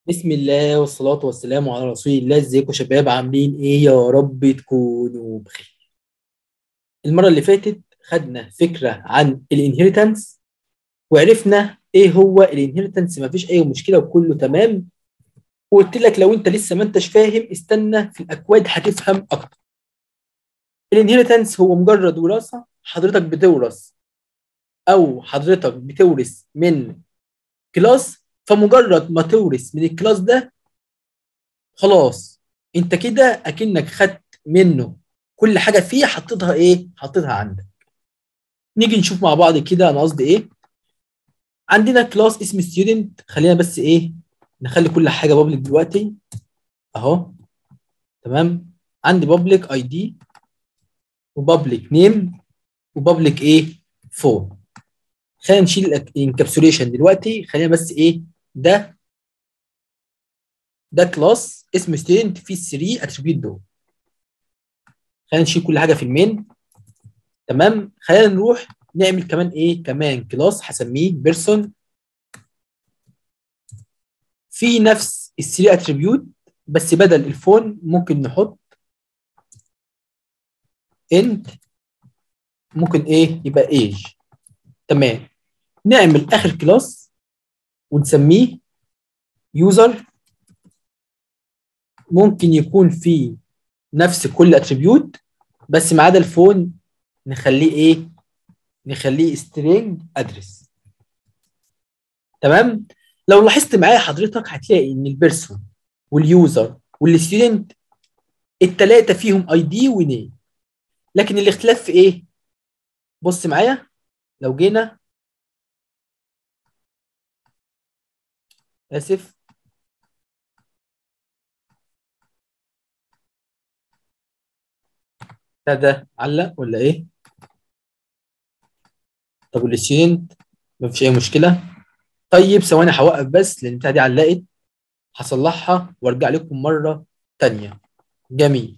بسم الله والصلاة والسلام على رسول الله ازيكم يا شباب عاملين ايه يا رب تكونوا بخير المرة اللي فاتت خدنا فكرة عن الانهيرتنس وعرفنا ايه هو الانهيرتنس مفيش اي مشكلة وكله تمام وقلت لك لو انت لسه ما انتش فاهم استنى في الاكواد هتفهم اكتر الانهيرتنس هو مجرد وراثة حضرتك بتورث او حضرتك بتورث من كلاس فمجرد ما تورث من الكلاس ده خلاص انت كده اكنك خدت منه كل حاجه فيه حطيتها ايه حطيتها عندك نيجي نشوف مع بعض كده انا قصدي ايه عندنا كلاس اسمه ستودنت خلينا بس ايه نخلي كل حاجه بابليك دلوقتي اهو تمام عندي بابليك اي دي وبابليك نيم وبابليك ايه فون خلينا نشيل الانكابسوليشن دلوقتي خلينا بس ايه ده ده كلاس اسمه ستودنت فيه 3 اتريبيوت دول خلينا نشيل كل حاجه في المين تمام خلينا نروح نعمل كمان ايه كمان كلاس هسميه بيرسون في نفس ال 3 اتريبيوت بس بدل الفون ممكن نحط انت ممكن ايه يبقى ايج تمام نعمل اخر كلاس ونسميه يوزر ممكن يكون فيه نفس كل اتريبيوت بس ما عدا الفون نخليه ايه نخليه string ادرس تمام لو لاحظت معايا حضرتك هتلاقي ان البيرسون واليوزر والستودنت التلاتة فيهم اي دي ونيم لكن الاختلاف في ايه بص معايا لو جينا اسف ده ده علق ولا ايه طب والستودنت مفيش اي مشكله طيب ثواني هوقف بس لان البتاعه دي علقت هصلحها وارجع لكم مره تانية جميل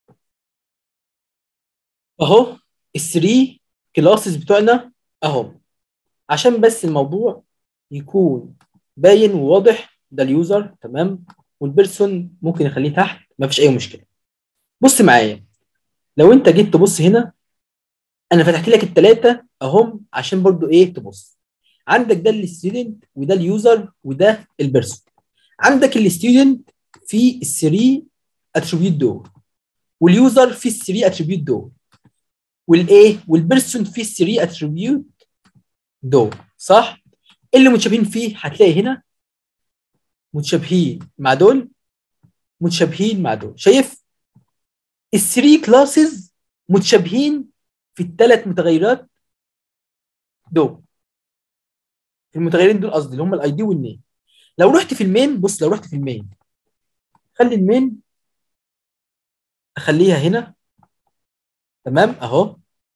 اهو الثري كلاسز بتوعنا اهو عشان بس الموضوع يكون باين وواضح ده اليوزر تمام والبيرسون ممكن نخليه تحت مفيش اي مشكله بص معايا لو انت جيت تبص هنا انا فتحت لك الثلاثه اهم عشان برضو ايه تبص عندك ده الستودنت وده اليوزر وده البيرسون عندك الستودنت في الثري اتريبيوت دول واليوزر في الثري اتريبيوت دول والايه والبيرسون في الثري اتريبيوت دول صح اللي متشابهين فيه هتلاقي هنا متشابهين مع دول متشابهين مع دول شايف الثري كلاسز متشابهين في الثلاث متغيرات دول المتغيرين دول قصدي اللي هم الاي دي والنيم لو رحت في المين بص لو رحت في المين خلي المين اخليها هنا تمام اهو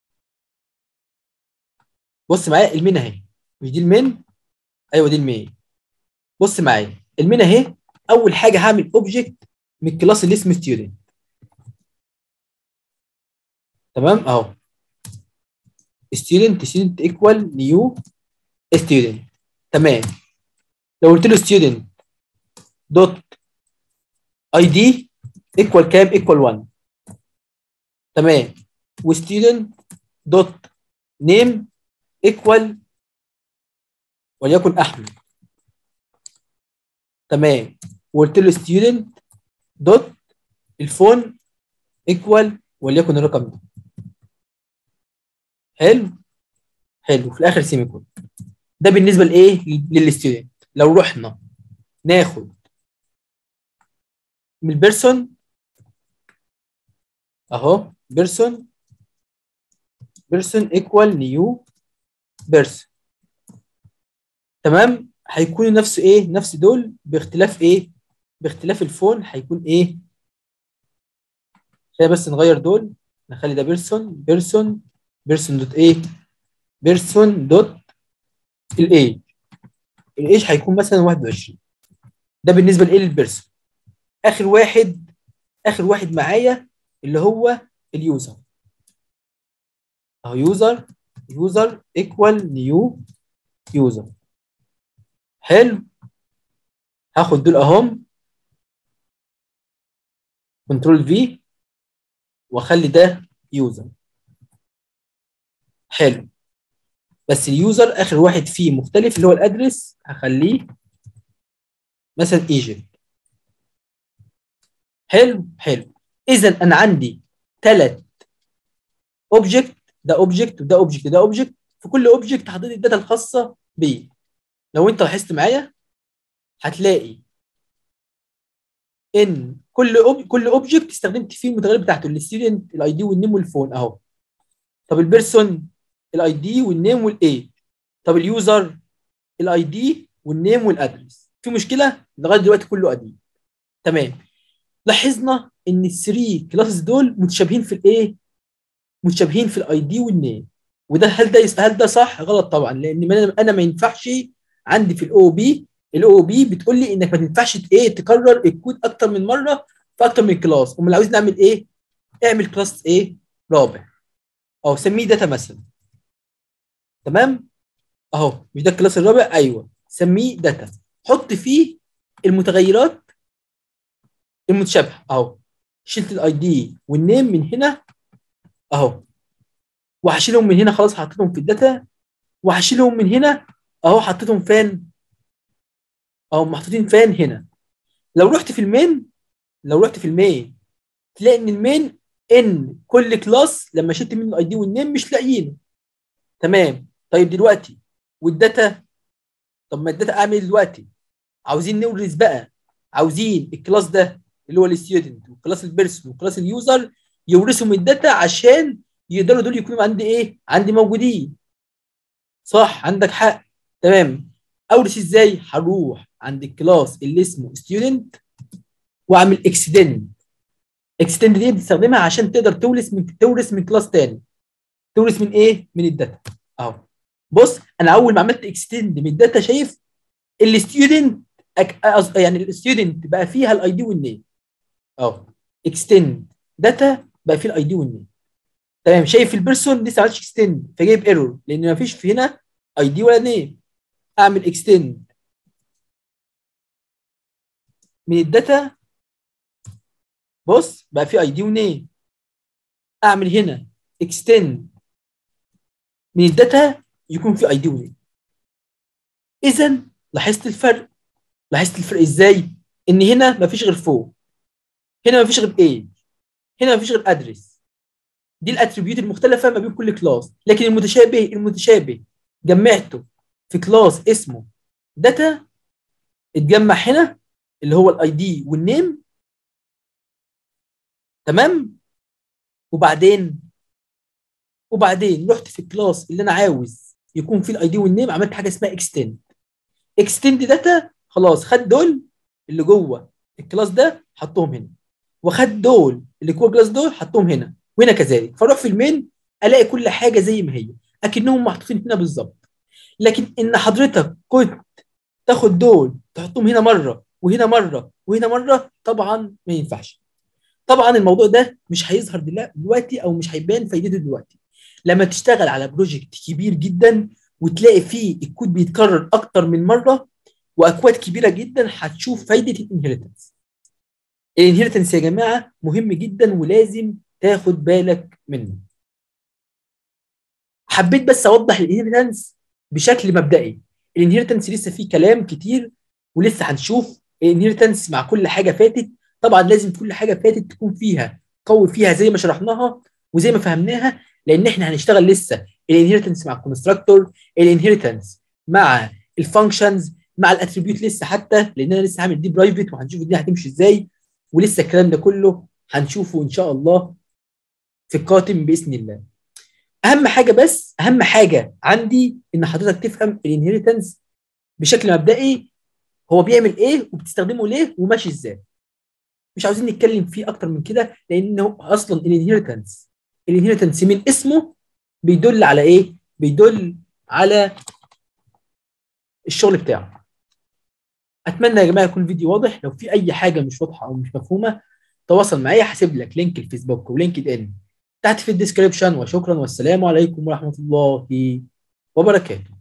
بص معايا المين اهي مش دي المين ايوه دي المين بص معايا المين اهي اول حاجه هعمل اوبجكت من الكلاس اللي اسمه ستودنت تمام اهو student student equal new student تمام لو قلت له student دوت اي دي equal كام equal 1 تمام وستودنت دوت نيم equal وليكن احمد تمام وقلت له student دوت الفون equal وليكن الرقم ده حلو حلو في الاخر سيمي كون ده بالنسبه لايه للستودنت لو رحنا ناخد من البيرسون اهو بيرسون بيرسون ايكوال نيو بيرسون تمام هيكون نفس ايه نفس دول باختلاف ايه باختلاف الفون هيكون ايه خلينا بس نغير دول نخلي ده بيرسون بيرسون بيرسون دوت ايه بيرسون دوت الايج الايج هيكون مثلا 21 ده بالنسبه لايه للبيرسون اخر واحد اخر واحد معايا اللي هو اليوزر اهو يوزر يوزر ايكوال نيو يوزر حلو هاخد دول اهم كنترول في واخلي ده يوزر حلو بس اليوزر اخر واحد فيه مختلف اللي هو الادرس هخليه مثلا ايجيبت حلو حلو اذا انا عندي ثلاث اوبجكت ده اوبجكت وده اوبجكت وده اوبجكت في كل اوبجكت حطيت الداتا الخاصه بيه لو انت لاحظت معايا هتلاقي ان كل أوب... كل اوبجكت استخدمت فيه المتغير بتاعته الستودنت الاي دي والنيم والفون اهو طب البيرسون الاي دي والنيم والاي طب اليوزر الاي دي والنيم والادرس في مشكله لغايه دلوقتي كله قديم تمام لاحظنا ان الثري كلاسز دول متشابهين في الايه متشابهين في الاي دي والنيم وده هل ده هل ده صح غلط طبعا لان انا ما ينفعش عندي في الاو بي الاو بي بتقول لي انك ما تنفعش ايه تكرر الكود اكتر من مره في اكتر من كلاس امال عاوز نعمل ايه اعمل كلاس ايه رابع او سميه داتا مثلا تمام اهو مش ده الكلاس الرابع ايوه سميه داتا حط فيه المتغيرات المتشابهه اهو شلت الاي دي والنيم من هنا اهو وهشيلهم من هنا خلاص حطيتهم في الداتا وهشيلهم من هنا اهو حطيتهم فين اهو محطوطين فين هنا لو رحت في المين لو رحت في المين تلاقي ان المين ان كل كلاس لما شلت منه الاي دي والنيم مش لاقيينه تمام طيب دلوقتي والداتا طب ما الداتا اعمل دلوقتي عاوزين نورث بقى عاوزين الكلاس ده اللي هو الستودنت وكلاس البيرسون وكلاس اليوزر يورثوا من الداتا عشان يقدروا دول يكونوا عندي ايه؟ عندي موجودين. صح عندك حق تمام اورث ازاي؟ هروح عند الكلاس اللي اسمه ستودنت واعمل اكستند اكستند دي بتستخدمها عشان تقدر تورث من تورث من كلاس تاني تورث من ايه؟ من الداتا اهو بص انا اول ما عملت اكستند من الداتا شايف الستودنت يعني الستودنت بقى فيها الاي دي والنيم اهو اكستند داتا بقى فيه الاي دي والنيم تمام شايف البيرسون لسه ما عملتش اكستند فجايب ايرور لان ما فيش في هنا اي دي ولا نيم اعمل اكستند من الداتا بص بقى في اي دي ونيم اعمل هنا اكستند من الداتا يكون في اي دي ونيم اذا لاحظت الفرق لاحظت الفرق ازاي ان هنا ما فيش غير فوق هنا ما فيش غير ايه هنا ما فيش غير ادرس دي الاتريبيوت المختلفه ما بين كل كلاس لكن المتشابه المتشابه جمعته في كلاس اسمه داتا اتجمع هنا اللي هو الاي دي والنيم تمام وبعدين وبعدين رحت في الكلاس اللي انا عاوز يكون فيه الاي دي والنيم عملت حاجه اسمها اكستند اكستند داتا خلاص خد دول اللي جوه الكلاس ده حطهم هنا وخد دول اللي جوه الكلاس دول حطهم هنا وهنا كذلك فاروح في المين الاقي كل حاجه زي ما هي اكنهم محطوطين هنا بالظبط لكن ان حضرتك كنت تاخد دول تحطهم هنا مره وهنا مره وهنا مره طبعا ما ينفعش طبعا الموضوع ده مش هيظهر دلوقتي او مش هيبان فايدته دلوقتي لما تشتغل على بروجكت كبير جدا وتلاقي فيه الكود بيتكرر اكتر من مره واكواد كبيره جدا هتشوف فايده الانهيرتنس الانهيرتنس يا جماعه مهم جدا ولازم تاخد بالك منه حبيت بس اوضح الانهيرتنس بشكل مبدئي الانهيرتنس لسه فيه كلام كتير ولسه هنشوف الانهيرتنس مع كل حاجه فاتت طبعا لازم كل حاجه فاتت تكون فيها قوي فيها زي ما شرحناها وزي ما فهمناها لان احنا هنشتغل لسه الانهيرتنس مع الكونستراكتور الانهيرتنس مع الفانكشنز مع الاتريبيوت لسه حتى لان انا لسه هعمل دي برايفت وهنشوف الدنيا هتمشي ازاي ولسه الكلام ده كله هنشوفه ان شاء الله في القادم باذن الله اهم حاجه بس اهم حاجه عندي ان حضرتك تفهم الانهيرتنس بشكل مبدئي هو بيعمل ايه وبتستخدمه ليه وماشي ازاي مش عاوزين نتكلم فيه اكتر من كده لانه اصلا الانهيرتنس الانهيرتنس من اسمه بيدل على ايه بيدل على الشغل بتاعه اتمنى يا جماعه يكون الفيديو واضح لو في اي حاجه مش واضحه او مش مفهومه تواصل معايا هسيب لك لينك الفيسبوك ولينكد ان تحت في الديسكربشن وشكرا والسلام عليكم ورحمه الله وبركاته